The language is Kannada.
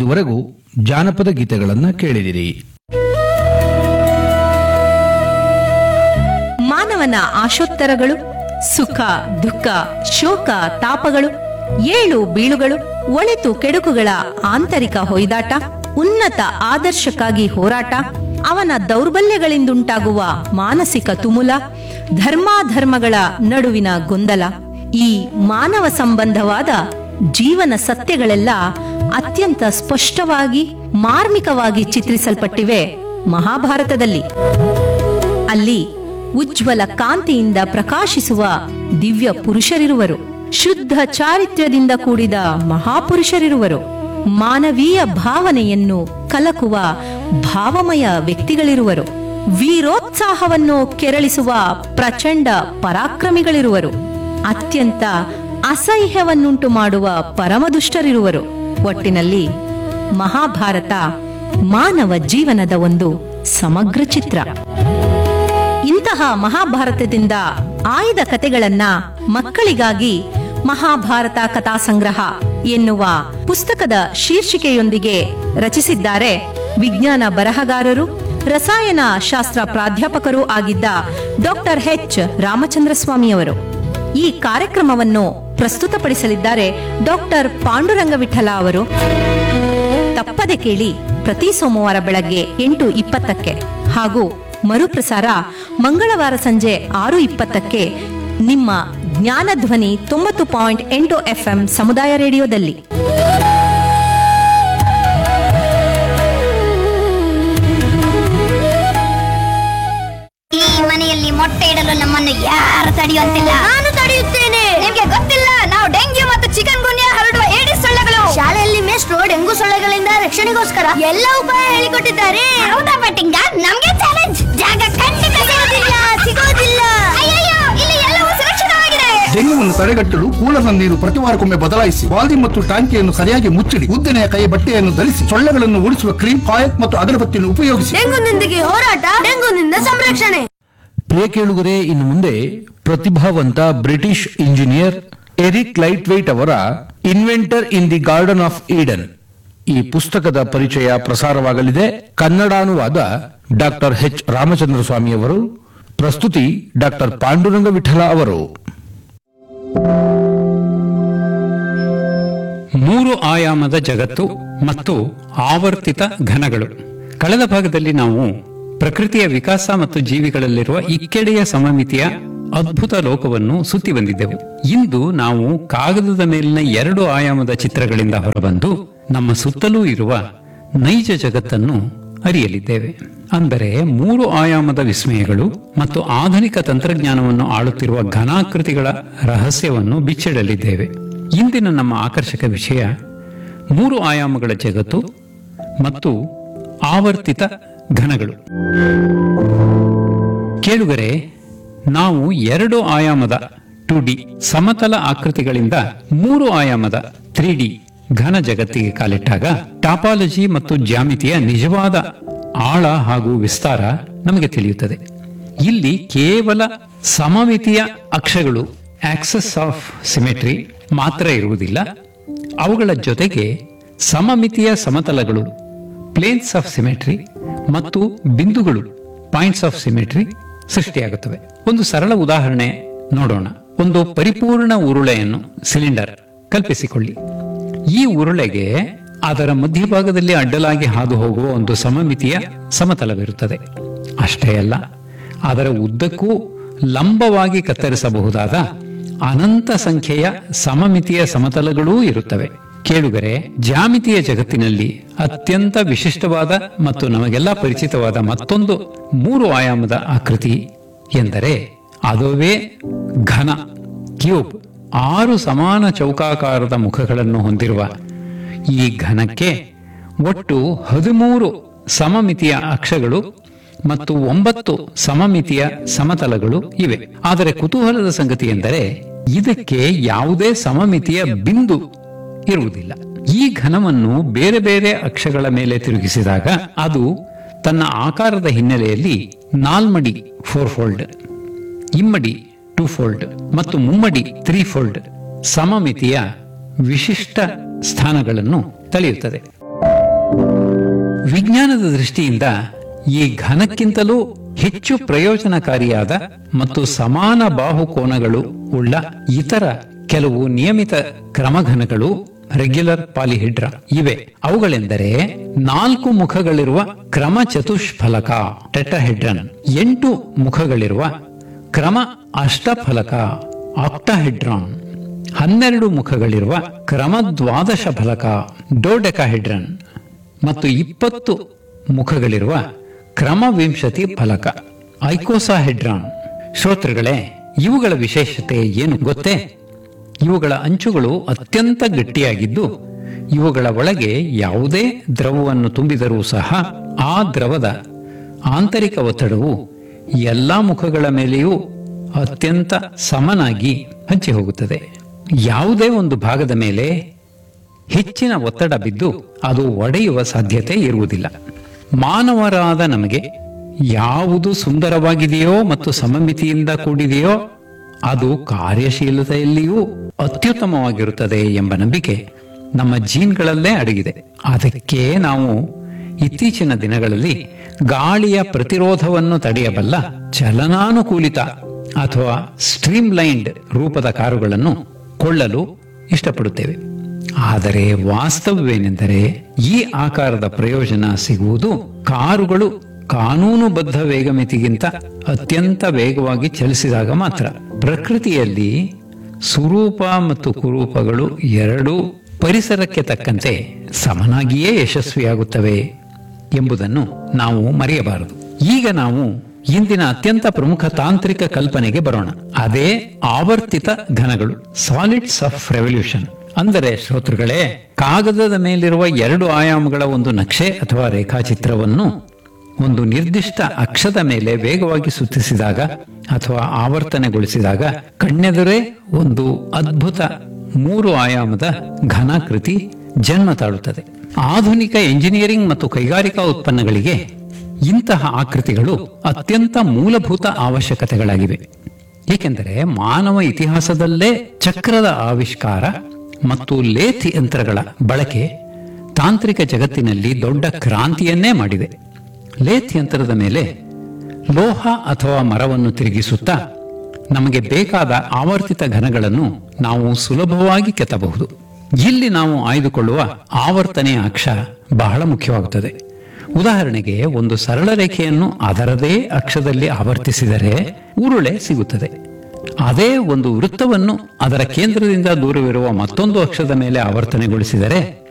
ಇದುವರೆಗೂ ಜಾನಪದ ಗೀತೆಗಳನ್ನ ಕೇಳಿದಿರಿ ಮಾನವನ ಆಶೋತ್ತರಗಳು ಸುಖ ದುಃಖ ಶೋಕ ತಾಪಗಳು ಏಳು ಬೀಳುಗಳು ಒಳಿತು ಕೆಡುಕುಗಳ ಆಂತರಿಕ ಹೊಯ್ದಾಟ ಉನ್ನತ ಆದರ್ಶಕ್ಕಾಗಿ ಹೋರಾಟ ಅವನ ದೌರ್ಬಲ್ಯಗಳಿಂದುಂಟಾಗುವ ಮಾನಸಿಕ ತುಮುಲ ಧರ್ಮಾಧರ್ಮಗಳ ನಡುವಿನ ಗೊಂದಲ ಈ ಮಾನವ ಸಂಬಂಧವಾದ ಜೀವನ ಸತ್ಯಗಳೆಲ್ಲ ಅತ್ಯಂತ ಸ್ಪಷ್ಟವಾಗಿ ಮಾರ್ಮಿಕವಾಗಿ ಚಿತ್ರಿಸಲ್ಪಟ್ಟಿವೆ ಮಹಾಭಾರತದಲ್ಲಿ ಅಲ್ಲಿ ಉಜ್ವಲ ಕಾಂತಿಯಿಂದ ಪ್ರಕಾಶಿಸುವ ದಿವ್ಯ ಪುರುಷರಿರುವರು ಶುದ್ಧ ಚಾರಿತ್ರ್ಯದಿಂದ ಕೂಡಿದ ಮಹಾಪುರುಷರಿರುವರು ಮಾನವೀಯ ಭಾವನೆಯನ್ನು ಕಲಕುವ ಭಾವಮಯ ವ್ಯಕ್ತಿಗಳಿರುವರು ವೀರೋತ್ಸಾಹವನ್ನು ಕೆರಳಿಸುವ ಪ್ರಚಂಡ ಪರಾಕ್ರಮಿಗಳಿರುವರು ಅತ್ಯಂತ ಅಸಹ್ಯವನ್ನುಂಟು ಮಾಡುವ ಪರಮದುಷ್ಟರಿರುವರು ಒಟ್ಟಿನಲ್ಲಿ ಮಹಾಭಾರತ ಮಾನವ ಜೀವನದ ಒಂದು ಸಮಗ್ರ ಚಿತ್ರ ಇಂತಹ ಮಹಾಭಾರತದಿಂದ ಆಯ್ದ ಕತೆಗಳನ್ನ ಮಕ್ಕಳಿಗಾಗಿ ಮಹಾಭಾರತ ಕಥಾ ಸಂಗ್ರಹ ಎನ್ನುವ ಪುಸ್ತಕದ ಶೀರ್ಷಿಕೆಯೊಂದಿಗೆ ರಚಿಸಿದ್ದಾರೆ ವಿಜ್ಞಾನ ಬರಹಗಾರರು ರಸಾಯನ ಶಾಸ್ತ್ರ ಪ್ರಾಧ್ಯಾಪಕರೂ ಆಗಿದ್ದ ಡಾಕ್ಟರ್ ಎಚ್ ರಾಮಚಂದ್ರ ಸ್ವಾಮಿಯವರು ಈ ಕಾರ್ಯಕ್ರಮವನ್ನು ಪ್ರಸ್ತುತಪಡಿಸಲಿದ್ದಾರೆ ಡಾಕ್ಟರ್ ಪಾಂಡುರಂಗ ವಿಠಲ ಅವರು ತಪ್ಪದೆ ಕೇಳಿ ಪ್ರತಿ ಸೋಮವಾರ ಬೆಳಗ್ಗೆ ಎಂಟು ಇಪ್ಪತ್ತಕ್ಕೆ ಹಾಗೂ ಮರುಪ್ರಸಾರ ಮಂಗಳವಾರ ಸಂಜೆ ಆರು ಇಪ್ಪತ್ತಕ್ಕೆ ನಿಮ್ಮ ಜ್ಞಾನಧ್ವನಿ ತೊಂಬತ್ತು ಪಾಯಿಂಟ್ ಎಂಟು ಎಫ್ಎಂ ಸಮುದಾಯ ರೇಡಿಯೋದಲ್ಲಿ ಈ ಮನೆಯಲ್ಲಿ ಮೊಟ್ಟೆ ಇಡಲು ನಮ್ಮನ್ನು ಯಾರು ತಡೆಯುವಂತಿಲ್ಲ ನಾನು ತಡೆಯುತ್ತೇನೆ ನಿಮ್ಗೆ ಗೊತ್ತಿಲ್ಲ ನಾವು ಡೆಂಗ್ಯೂ ಮತ್ತು ಚಿಕನ್ ಗುನ್ಯಾ ಹರಡುವ ಏಡಿಸ್ ಸೊಳ್ಳೆಗಳು ಶಾಲೆಯಲ್ಲಿ ಮೇಷ್ಟ್ರು ಡೆಂಗು ಸೊಳ್ಳೆಗಳಿಂದ ರಕ್ಷಣೆಗೋಸ್ಕರ ಎಲ್ಲ ಉಪಾಯ ಹೇಳಿಕೊಟ್ಟಿದ್ದಾರೆ ಹೌದಾ ಬಟ್ಟಿಂಗ ನಮ್ಗೆ ಚಾಲೆಂಜ್ ಜಾಗ ಖಂಡಿತ ಸಿಗೋದಿಲ್ಲ ಸಿಗೋದಿಲ್ಲ ಅಯ್ಯಯ್ಯೋ ಇಲ್ಲಿ ಎಲ್ಲವೂ ಸುರಕ್ಷಿತವಾಗಿದೆ ಡೆಂಗ್ಯೂವನ್ನು ತಡೆಗಟ್ಟಲು ಕೂಲರ್ನ ನೀರು ಪ್ರತಿ ವಾರಕ್ಕೊಮ್ಮೆ ಬದಲಾಯಿಸಿ ಬಾಲ್ದಿ ಮತ್ತು ಟಾಂಕಿಯನ್ನು ಸರಿಯಾಗಿ ಮುಚ್ಚಿಡಿ ಉದ್ದನೆಯ ಕೈ ಬಟ್ಟೆಯನ್ನು ಧರಿಸಿ ಸೊಳ್ಳೆಗಳನ್ನು ಓಡಿಸುವ ಕ್ರೀಮ್ ಕಾಯಕ್ ಮತ್ತು ಅಗರಬತ್ತಿಯನ್ನು ಉಪಯೋಗಿಸಿ ಡೆಂಗುನೊಂದಿಗೆ ಹೋರಾಟ ಡೆಂಗುನಿಂದ ಸಂರಕ್ಷಣೆ ಪ್ರಿಯ ಕೇಳುಗರೆ ಇನ್ನು ಮುಂದೆ ಪ್ರತಿಭಾವಂತ British engineer Eric Laithwaite ಅವರ inventor in the garden of Eden ಈ ಪುಸ್ತಕದ ಪರಿಚಯ ಪ್ರಸಾರವಾಗಲಿದೆ ಕನ್ನಡಾನುವಾದ ಡಾಕ್ಟರ್ ಎಚ್ ರಾಮಚಂದ್ರ ಸ್ವಾಮಿ ಅವರು ಪ್ರಸ್ತುತಿ ಡಾಕ್ಟರ್ ಪಾಂಡುರಂಗ ವಿಠಲ ಅವರು ಮೂರು ಆಯಾಮದ ಜಗತ್ತು ಮತ್ತು ಆವರ್ತಿತ ಘನಗಳು ಕಳೆದ ಭಾಗದಲ್ಲಿ ನಾವು ಪ್ರಕೃತಿಯ ವಿಕಾಸ ಮತ್ತು ಜೀವಿಗಳಲ್ಲಿರುವ ಇಕ್ಕೆಡೆಯ ಸಮಮಿತಿಯ ಅದ್ಭುತ ಲೋಕವನ್ನು ಸುತ್ತಿ ಬಂದಿದ್ದೆವು ಇಂದು ನಾವು ಕಾಗದದ ಮೇಲಿನ ಎರಡು ಆಯಾಮದ ಚಿತ್ರಗಳಿಂದ ಹೊರಬಂದು ನಮ್ಮ ಸುತ್ತಲೂ ಇರುವ ನೈಜ ಜಗತ್ತನ್ನು ಅರಿಯಲಿದ್ದೇವೆ ಅಂದರೆ ಮೂರು ಆಯಾಮದ ವಿಸ್ಮಯಗಳು ಮತ್ತು ಆಧುನಿಕ ತಂತ್ರಜ್ಞಾನವನ್ನು ಆಳುತ್ತಿರುವ ಘನಾಕೃತಿಗಳ ರಹಸ್ಯವನ್ನು ಬಿಚ್ಚಿಡಲಿದ್ದೇವೆ ಇಂದಿನ ನಮ್ಮ ಆಕರ್ಷಕ ವಿಷಯ ಮೂರು ಆಯಾಮಗಳ ಜಗತ್ತು ಮತ್ತು ಆವರ್ತಿತ ಘನಗಳು ಕೇಳುಗರೆ ನಾವು ಎರಡು ಆಯಾಮದ ಟು ಡಿ ಸಮತಲ ಆಕೃತಿಗಳಿಂದ ಮೂರು ಆಯಾಮದ ತ್ರೀ ಡಿ ಘನ ಜಗತ್ತಿಗೆ ಕಾಲಿಟ್ಟಾಗ ಟಾಪಾಲಜಿ ಮತ್ತು ಜ್ಯಾಮಿತಿಯ ನಿಜವಾದ ಆಳ ಹಾಗೂ ವಿಸ್ತಾರ ನಮಗೆ ತಿಳಿಯುತ್ತದೆ ಇಲ್ಲಿ ಕೇವಲ ಸಮಮಿತಿಯ ಅಕ್ಷಗಳು ಆಕ್ಸಸ್ ಆಫ್ ಸಿಮೆಟ್ರಿ ಮಾತ್ರ ಇರುವುದಿಲ್ಲ ಅವುಗಳ ಜೊತೆಗೆ ಸಮಮಿತಿಯ ಸಮತಲಗಳು ಪ್ಲೇನ್ಸ್ ಆಫ್ ಸಿಮೆಟ್ರಿ ಮತ್ತು ಬಿಂದುಗಳು ಪಾಯಿಂಟ್ಸ್ ಆಫ್ ಸಿಮೆಟ್ರಿ ಸೃಷ್ಟಿಯಾಗುತ್ತವೆ ಒಂದು ಸರಳ ಉದಾಹರಣೆ ನೋಡೋಣ ಒಂದು ಪರಿಪೂರ್ಣ ಉರುಳೆಯನ್ನು ಸಿಲಿಂಡರ್ ಕಲ್ಪಿಸಿಕೊಳ್ಳಿ ಈ ಉರುಳೆಗೆ ಅದರ ಮಧ್ಯಭಾಗದಲ್ಲಿ ಅಡ್ಡಲಾಗಿ ಹಾದು ಹೋಗುವ ಒಂದು ಸಮಮಿತಿಯ ಸಮತಲವಿರುತ್ತದೆ ಅಷ್ಟೇ ಅಲ್ಲ ಅದರ ಉದ್ದಕ್ಕೂ ಲಂಬವಾಗಿ ಕತ್ತರಿಸಬಹುದಾದ ಅನಂತ ಸಂಖ್ಯೆಯ ಸಮಮಿತಿಯ ಸಮತಲಗಳೂ ಇರುತ್ತವೆ ಕೇಳುಗರೆ ಜಾಮಿತಿಯ ಜಗತ್ತಿನಲ್ಲಿ ಅತ್ಯಂತ ವಿಶಿಷ್ಟವಾದ ಮತ್ತು ನಮಗೆಲ್ಲ ಪರಿಚಿತವಾದ ಮತ್ತೊಂದು ಮೂರು ಆಯಾಮದ ಆಕೃತಿ ಎಂದರೆ ಅದುವೇ ಘನ ಕ್ಯೂಬ್ ಆರು ಸಮಾನ ಚೌಕಾಕಾರದ ಮುಖಗಳನ್ನು ಹೊಂದಿರುವ ಈ ಘನಕ್ಕೆ ಒಟ್ಟು ಹದಿಮೂರು ಸಮಮಿತಿಯ ಅಕ್ಷಗಳು ಮತ್ತು ಒಂಬತ್ತು ಸಮಮಿತಿಯ ಸಮತಲಗಳು ಇವೆ ಆದರೆ ಕುತೂಹಲದ ಸಂಗತಿ ಎಂದರೆ ಇದಕ್ಕೆ ಯಾವುದೇ ಸಮಮಿತಿಯ ಬಿಂದು ಇರುವುದಿಲ್ಲ ಈ ಘನವನ್ನು ಬೇರೆ ಬೇರೆ ಅಕ್ಷಗಳ ಮೇಲೆ ತಿರುಗಿಸಿದಾಗ ಅದು ತನ್ನ ಆಕಾರದ ಹಿನ್ನೆಲೆಯಲ್ಲಿ ನಾಲ್ಮಡಿ ಫೋರ್ ಫೋಲ್ಡ್ ಇಮ್ಮಡಿ ಟೂ ಫೋಲ್ಡ್ ಮತ್ತು ಮುಮ್ಮಡಿ ತ್ರೀ ಫೋಲ್ಡ್ ಸಮಮಿತಿಯ ವಿಶಿಷ್ಟ ಸ್ಥಾನಗಳನ್ನು ತಳೆಯುತ್ತದೆ ವಿಜ್ಞಾನದ ದೃಷ್ಟಿಯಿಂದ ಈ ಘನಕ್ಕಿಂತಲೂ ಹೆಚ್ಚು ಪ್ರಯೋಜನಕಾರಿಯಾದ ಮತ್ತು ಸಮಾನ ಬಾಹುಕೋನಗಳು ಉಳ್ಳ ಇತರ ಕೆಲವು ನಿಯಮಿತ ಕ್ರಮಘನಗಳು ರೆಗ್ಯುಲರ್ ಪಾಲಿಹಿಡ್ರಾ ಇವೆ ಅವುಗಳೆಂದರೆ ನಾಲ್ಕು ಮುಖಗಳಿರುವ ಕ್ರಮ ಚತುಷ್ಫಲಕ ಟೆಟ್ರಾಹೆಡ್ರನ್ ಎಂಟು ಮುಖಗಳಿರುವ ಕ್ರಮ ಅಷ್ಟಫಲಕ ಆಕ್ಟಾಹೆಡ್ರಾನ್ ಹನ್ನೆರಡು ಮುಖಗಳಿರುವ ಕ್ರಮ ದ್ವಾದಶ ಫಲಕ ಡೋಡೆಕಾಹೆಡ್ರನ್ ಮತ್ತು ಇಪ್ಪತ್ತು ಮುಖಗಳಿರುವ ಕ್ರಮವಿಂಶತಿ ಫಲಕ ಐಕೋಸಾಹೆಡ್ರಾನ್ ಶ್ರೋತೃಗಳೇ ಇವುಗಳ ವಿಶೇಷತೆ ಏನು ಗೊತ್ತೇ ಇವುಗಳ ಅಂಚುಗಳು ಅತ್ಯಂತ ಗಟ್ಟಿಯಾಗಿದ್ದು ಇವುಗಳ ಒಳಗೆ ಯಾವುದೇ ದ್ರವವನ್ನು ತುಂಬಿದರೂ ಸಹ ಆ ದ್ರವದ ಆಂತರಿಕ ಒತ್ತಡವು ಎಲ್ಲಾ ಮುಖಗಳ ಮೇಲೆಯೂ ಅತ್ಯಂತ ಸಮನಾಗಿ ಹಂಚಿ ಹೋಗುತ್ತದೆ ಯಾವುದೇ ಒಂದು ಭಾಗದ ಮೇಲೆ ಹೆಚ್ಚಿನ ಒತ್ತಡ ಬಿದ್ದು ಅದು ಒಡೆಯುವ ಸಾಧ್ಯತೆ ಇರುವುದಿಲ್ಲ ಮಾನವರಾದ ನಮಗೆ ಯಾವುದು ಸುಂದರವಾಗಿದೆಯೋ ಮತ್ತು ಸಮಮಿತಿಯಿಂದ ಕೂಡಿದೆಯೋ ಅದು ಕಾರ್ಯಶೀಲತೆಯಲ್ಲಿಯೂ ಅತ್ಯುತ್ತಮವಾಗಿರುತ್ತದೆ ಎಂಬ ನಂಬಿಕೆ ನಮ್ಮ ಜೀನ್ಗಳಲ್ಲೇ ಅಡಗಿದೆ ಅದಕ್ಕೆ ನಾವು ಇತ್ತೀಚಿನ ದಿನಗಳಲ್ಲಿ ಗಾಳಿಯ ಪ್ರತಿರೋಧವನ್ನು ತಡೆಯಬಲ್ಲ ಚಲನಾನುಕೂಲಿತ ಅಥವಾ ಸ್ಟ್ರೀಮ್ಲೈನ್ಡ್ ರೂಪದ ಕಾರುಗಳನ್ನು ಕೊಳ್ಳಲು ಇಷ್ಟಪಡುತ್ತೇವೆ ಆದರೆ ವಾಸ್ತವವೇನೆಂದರೆ ಈ ಆಕಾರದ ಪ್ರಯೋಜನ ಸಿಗುವುದು ಕಾರುಗಳು ಕಾನೂನುಬದ್ಧ ವೇಗಮಿತಿಗಿಂತ ಅತ್ಯಂತ ವೇಗವಾಗಿ ಚಲಿಸಿದಾಗ ಮಾತ್ರ ಪ್ರಕೃತಿಯಲ್ಲಿ ಸುರೂಪ ಮತ್ತು ಕುರೂಪಗಳು ಎರಡೂ ಪರಿಸರಕ್ಕೆ ತಕ್ಕಂತೆ ಸಮನಾಗಿಯೇ ಯಶಸ್ವಿಯಾಗುತ್ತವೆ ಎಂಬುದನ್ನು ನಾವು ಮರೆಯಬಾರದು ಈಗ ನಾವು ಇಂದಿನ ಅತ್ಯಂತ ಪ್ರಮುಖ ತಾಂತ್ರಿಕ ಕಲ್ಪನೆಗೆ ಬರೋಣ ಅದೇ ಆವರ್ತಿತ ಘನಗಳು ಸಾಲಿಡ್ಸ್ ಆಫ್ ರೆವಲ್ಯೂಷನ್ ಅಂದರೆ ಶ್ರೋತೃಗಳೇ ಕಾಗದದ ಮೇಲಿರುವ ಎರಡು ಆಯಾಮಗಳ ಒಂದು ನಕ್ಷೆ ಅಥವಾ ರೇಖಾಚಿತ್ರವನ್ನು ಒಂದು ನಿರ್ದಿಷ್ಟ ಅಕ್ಷದ ಮೇಲೆ ವೇಗವಾಗಿ ಸುತ್ತಿಸಿದಾಗ ಅಥವಾ ಆವರ್ತನೆಗೊಳಿಸಿದಾಗ ಕಣ್ಣೆದುರೇ ಒಂದು ಅದ್ಭುತ ಮೂರು ಆಯಾಮದ ಘನಾಕೃತಿ ಜನ್ಮ ತಾಳುತ್ತದೆ ಆಧುನಿಕ ಎಂಜಿನಿಯರಿಂಗ್ ಮತ್ತು ಕೈಗಾರಿಕಾ ಉತ್ಪನ್ನಗಳಿಗೆ ಇಂತಹ ಆಕೃತಿಗಳು ಅತ್ಯಂತ ಮೂಲಭೂತ ಅವಶ್ಯಕತೆಗಳಾಗಿವೆ ಏಕೆಂದರೆ ಮಾನವ ಇತಿಹಾಸದಲ್ಲೇ ಚಕ್ರದ ಆವಿಷ್ಕಾರ ಮತ್ತು ಲೇಥ್ ಯಂತ್ರಗಳ ಬಳಕೆ ತಾಂತ್ರಿಕ ಜಗತ್ತಿನಲ್ಲಿ ದೊಡ್ಡ ಕ್ರಾಂತಿಯನ್ನೇ ಮಾಡಿದೆ ಲೇಥ್ ಯಂತ್ರದ ಮೇಲೆ ಲೋಹ ಅಥವಾ ಮರವನ್ನು ತಿರುಗಿಸುತ್ತಾ ನಮಗೆ ಬೇಕಾದ ಆವರ್ತಿತ ಘನಗಳನ್ನು ನಾವು ಸುಲಭವಾಗಿ ಕೆತ್ತಬಹುದು ಇಲ್ಲಿ ನಾವು ಆಯ್ದುಕೊಳ್ಳುವ ಆವರ್ತನೆಯ ಅಕ್ಷ ಬಹಳ ಮುಖ್ಯವಾಗುತ್ತದೆ ಉದಾಹರಣೆಗೆ ಒಂದು ಸರಳ ರೇಖೆಯನ್ನು ಅದರದೇ ಅಕ್ಷದಲ್ಲಿ ಆವರ್ತಿಸಿದರೆ ಉರುಳೆ ಸಿಗುತ್ತದೆ ಅದೇ ಒಂದು ವೃತ್ತವನ್ನು ಅದರ ಕೇಂದ್ರದಿಂದ ದೂರವಿರುವ ಮತ್ತೊಂದು ಅಕ್ಷದ ಮೇಲೆ ಆವರ್ತನೆಗೊಳಿಸಿದರೆ